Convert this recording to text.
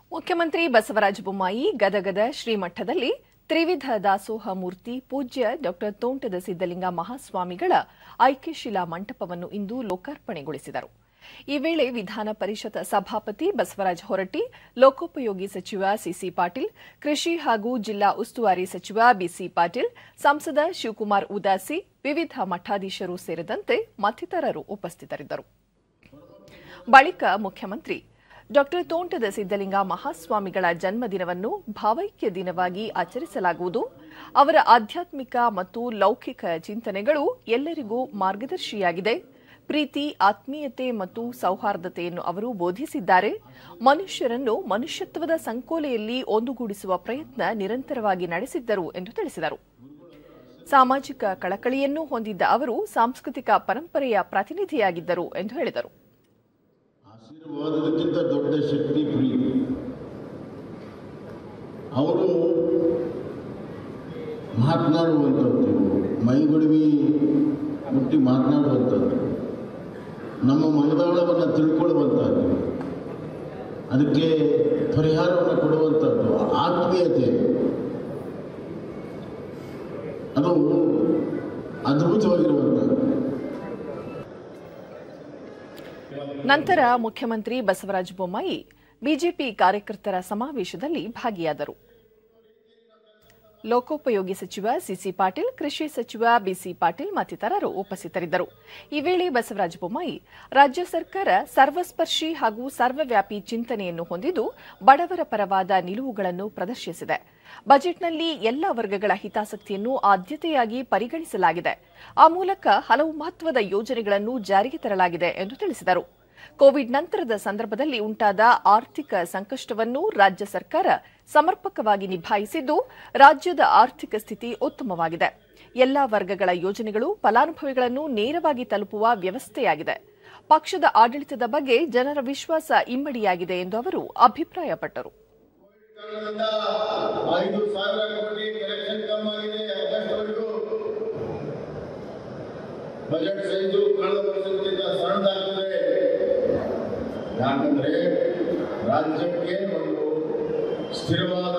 ಮುಖ್ಯಮಂತ್ರಿ ಬಸವರಾಜ ಬೊಮ್ಮಾಯಿ ಗದಗದ ಶ್ರೀಮಠದಲ್ಲಿ ತ್ರಿವಿಧ ದಾಸೋಹ ಮೂರ್ತಿ ಪೂಜ್ಯ ಡಾ ತೋಂಟದ ಸಿದ್ದಲಿಂಗ ಮಹಾಸ್ವಾಮಿಗಳ ಐಕ್ಯಶಿಲಾ ಮಂಟಪವನ್ನು ಇಂದು ಲೋಕಾರ್ಪಣೆಗೊಳಿಸಿದರು ಈ ವೇಳೆ ವಿಧಾನ ಪರಿಷತ್ ಸಭಾಪತಿ ಬಸವರಾಜ ಹೊರಟ್ಟಿ ಲೋಕೋಪಯೋಗಿ ಸಚಿವ ಸಿಸಿ ಪಾಟೀಲ್ ಕೃಷಿ ಹಾಗೂ ಜಿಲ್ಲಾ ಉಸ್ತುವಾರಿ ಸಚಿವ ಬಿಸಿ ಪಾಟೀಲ್ ಸಂಸದ ಶಿವಕುಮಾರ್ ಉದಾಸಿ ವಿವಿಧ ಮಠಾಧೀಶರು ಸೇರಿದಂತೆ ಮತ್ತಿತರರು ಉಪಸ್ಥಿತರಿದ್ದರು ಬಳಿಕ ಮುಖ್ಯಮಂತ್ರಿ ಡಾ ತೋಂಟದ ಸಿದ್ದಲಿಂಗ ಮಹಾಸ್ವಾಮಿಗಳ ಜನ್ಮದಿನವನ್ನು ಭಾವೈಕ್ಯ ದಿನವಾಗಿ ಆಚರಿಸಲಾಗುವುದು ಅವರ ಆಧ್ಯಾತ್ಮಿಕ ಮತ್ತು ಲೌಕಿಕ ಚಿಂತನೆಗಳು ಎಲ್ಲರಿಗೂ ಮಾರ್ಗದರ್ಶಿಯಾಗಿದೆ ಪ್ರೀತಿ ಆತ್ಮೀಯತೆ ಮತ್ತು ಸೌಹಾರ್ದತೆಯನ್ನು ಅವರು ಬೋಧಿಸಿದ್ದಾರೆ ಮನುಷ್ಯರನ್ನು ಮನುಷ್ಯತ್ವದ ಸಂಕೋಲೆಯಲ್ಲಿ ಒಂದುಗೂಡಿಸುವ ಪ್ರಯತ್ನ ನಿರಂತರವಾಗಿ ನಡೆಸಿದ್ದರು ಎಂದು ತಿಳಿಸಿದರು ಸಾಮಾಜಿಕ ಕಳಕಳಿಯನ್ನೂ ಹೊಂದಿದ್ದ ಅವರು ಸಾಂಸ್ಕೃತಿಕ ಪರಂಪರೆಯ ಪ್ರತಿನಿಧಿಯಾಗಿದ್ದರು ಎಂದು ಹೇಳಿದರು ಆಶೀರ್ವಾದಕ್ಕಿಂತ ದೊಡ್ಡ ಶಕ್ತಿ ಪ್ರೀತಿ ಅವರು ಮಾತನಾಡುವಂಥದ್ದು ಮೈಗೊಡವಿ ಮುಟ್ಟಿ ಮಾತನಾಡುವಂಥದ್ದು ನಮ್ಮ ಮನದಾಳವನ್ನು ತಿಳ್ಕೊಳ್ಳುವಂಥದ್ದು ಅದಕ್ಕೆ ಪರಿಹಾರವನ್ನು ಕೊಡುವಂಥದ್ದು ಆತ್ಮೀಯತೆ ಅದು ಅದ್ಭುತವಾಗಿರುವಂಥದ್ದು ನಂತರ ಮುಖ್ಯಮಂತ್ರಿ ಬಸವರಾಜ ಬೊಮ್ಮಾಯಿ ಬಿಜೆಪಿ ಕಾರ್ಯಕರ್ತರ ಸಮಾವೇಶದಲ್ಲಿ ಭಾಗಿಯಾದರು ಲೋಕೋಪಯೋಗಿ ಸಚಿವ ಸಿಸಿ ಪಾಟೀಲ್ ಕೃಷಿ ಸಚಿವ ಬಿಸಿ ಪಾಟೀಲ್ ಮತ್ತಿತರರು ಉಪಸ್ಥಿತರಿದ್ದರು ಈ ವೇಳೆ ಬಸವರಾಜ ಬೊಮ್ಮಾಯಿ ರಾಜ್ಯ ಸರ್ಕಾರ ಸರ್ವಸ್ಪರ್ಶಿ ಹಾಗೂ ಸರ್ವವ್ಯಾಪಿ ಚಿಂತನೆಯನ್ನು ಹೊಂದಿದ್ದು ಬಡವರ ಪರವಾದ ನಿಲುವುಗಳನ್ನು ಪ್ರದರ್ಶಿಸಿದೆ ಬಜೆಟ್ನಲ್ಲಿ ಎಲ್ಲ ವರ್ಗಗಳ ಹಿತಾಸಕ್ತಿಯನ್ನು ಆದ್ಯತೆಯಾಗಿ ಪರಿಗಣಿಸಲಾಗಿದೆ ಆ ಮೂಲಕ ಹಲವು ಮಹತ್ವದ ಯೋಜನೆಗಳನ್ನು ಜಾರಿಗೆ ತರಲಾಗಿದೆ ಎಂದು ತಿಳಿಸಿದರು ಕೋವಿಡ್ ನಂತರದ ಸಂದರ್ಭದಲ್ಲಿ ಉಂಟಾದ ಆರ್ಥಿಕ ಸಂಕಷ್ಟವನ್ನು ರಾಜ್ಯ ಸರ್ಕಾರ ಸಮರ್ಪಕವಾಗಿ ನಿಭಾಯಿಸಿದ್ದು ರಾಜ್ಯದ ಆರ್ಥಿಕ ಸ್ಥಿತಿ ಉತ್ತಮವಾಗಿದೆ ಎಲ್ಲಾ ವರ್ಗಗಳ ಯೋಜನೆಗಳು ಫಲಾನುಭವಿಗಳನ್ನು ನೇರವಾಗಿ ತಲುಪುವ ವ್ಯವಸ್ಥೆಯಾಗಿದೆ ಪಕ್ಷದ ಆಡಳಿತದ ಬಗ್ಗೆ ಜನರ ವಿಶ್ವಾಸ ಇಮ್ಮಡಿಯಾಗಿದೆ ಎಂದು ಅವರು ಅಭಿಪ್ರಾಯಪಟ್ಟರು ಕಾರಣದಿಂದ ಐದು ಸಾವಿರ ಕೋಟಿ ಕಲೆಕ್ಷನ್ ಕಮ್ಮಾಗಿದೆ ಆಗಸ್ಟ್ವರೆಗೂ ಬಜೆಟ್ ಸೈಜು ಕಳೆದ ವರ್ಷಕ್ಕಿಂತ ಸಣ್ಣದಾಗಿದೆ ಯಾಕಂದ್ರೆ ರಾಜ್ಯಕ್ಕೆ ಒಂದು ಸ್ಥಿರವಾದ